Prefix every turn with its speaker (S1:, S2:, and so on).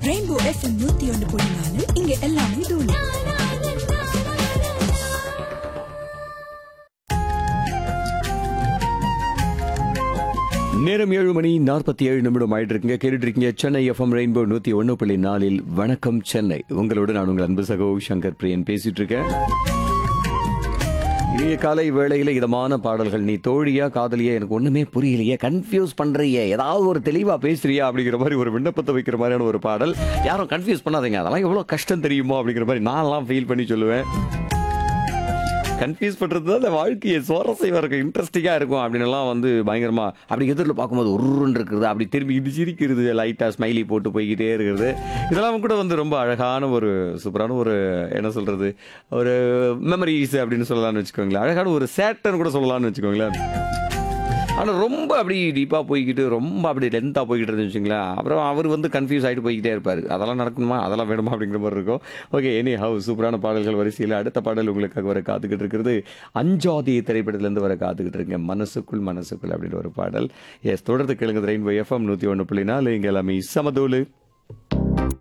S1: rainbow FM நூத்தி ஒன்று புள்ளி நாலு இங்க எல்லாமே தூளு
S2: நேரம் ஏழு மணி நாற்பத்தி ஏழு நிமிடம் ஆயிட்டு இருக்குங்க கேட்டுட்டு இருக்கீங்க சென்னை எஃப்எம் ரெயின்போ நூத்தி ஒன்று புள்ளி நாலில் வணக்கம் சென்னை உங்களோட நான் உங்கள் அன்பு சகோ சங்கர் பிரியன் பேசிட்டு இருக்கேன் இனிய காலை வேளையில இதமான பாடல்கள் நீ தோழியா காதலியா எனக்கு ஒண்ணுமே புரியலையே கன்ஃபியூஸ் பண்றியே ஏதாவது ஒரு தெளிவா பேசுறியா அப்படிங்கிற மாதிரி ஒரு விண்ணப்பத்தை வைக்கிற மாதிரியான ஒரு பாடல் யாரும் கன்ஃபியூஸ் பண்ணாதீங்க அதெல்லாம் எவ்வளவு கஷ்டம் தெரியுமோ அப்படிங்கிற மாதிரி நான்லாம் ஃபீல் பண்ணி சொல்லுவேன் கன்ஃபியூஸ் பண்றது தான் அந்த வாழ்க்கையை சுவாரஸ்யமா இருக்கும் இன்ட்ரெஸ்டிங்கா இருக்கும் அப்படின்னு எல்லாம் வந்து பயங்கரமா அப்படி எதிரில் பார்க்கும்போது உருன்னு இருக்கிறது அப்படி திரும்பி இது சிரிக்கிறது லைட்டா ஸ்மைலி போட்டு போய்கிட்டே இருக்கிறது இதெல்லாம் கூட வந்து ரொம்ப அழகான ஒரு சூப்பரான ஒரு என்ன சொல்றது ஒரு மெமரிஸ் அப்படின்னு சொல்லலாம்னு வச்சுக்கோங்களேன் அழகான ஒரு சேட்டன் கூட சொல்லலாம்னு வச்சுக்கோங்களேன் ஆனால் ரொம்ப அப்படி டீப்பாக போய்கிட்டு ரொம்ப அப்படி லென்த்தாக போய்கிட்டு இருந்துச்சு வச்சுங்களேன் அப்புறம் அவர் வந்து கன்ஃபியூஸ் ஆகிட்டு போய்கிட்டே இருப்பார் அதெல்லாம் நடக்கணுமா அதெல்லாம் வேணுமா அப்படிங்கிற மாதிரி இருக்கும் ஓகே எனி ஹவு சூப்பரான பாடல்கள் வரிசையில் அடுத்த பாடல் உங்களுக்காக வர காத்துக்கிட்டு இருக்கிறது அஞ்சாதி திரைப்படத்துலேருந்து வர காத்துக்கிட்டு இருக்கேன் மனசுக்குள் மனசுக்குள் அப்படின்ற ஒரு பாடல் எஸ் தொடர்ந்து கேளுங்க ரெயின்போ எஃப்எம் நூற்றி ஒன்று புள்ளி நாலு இங்கே எல்லாமே சமதூளு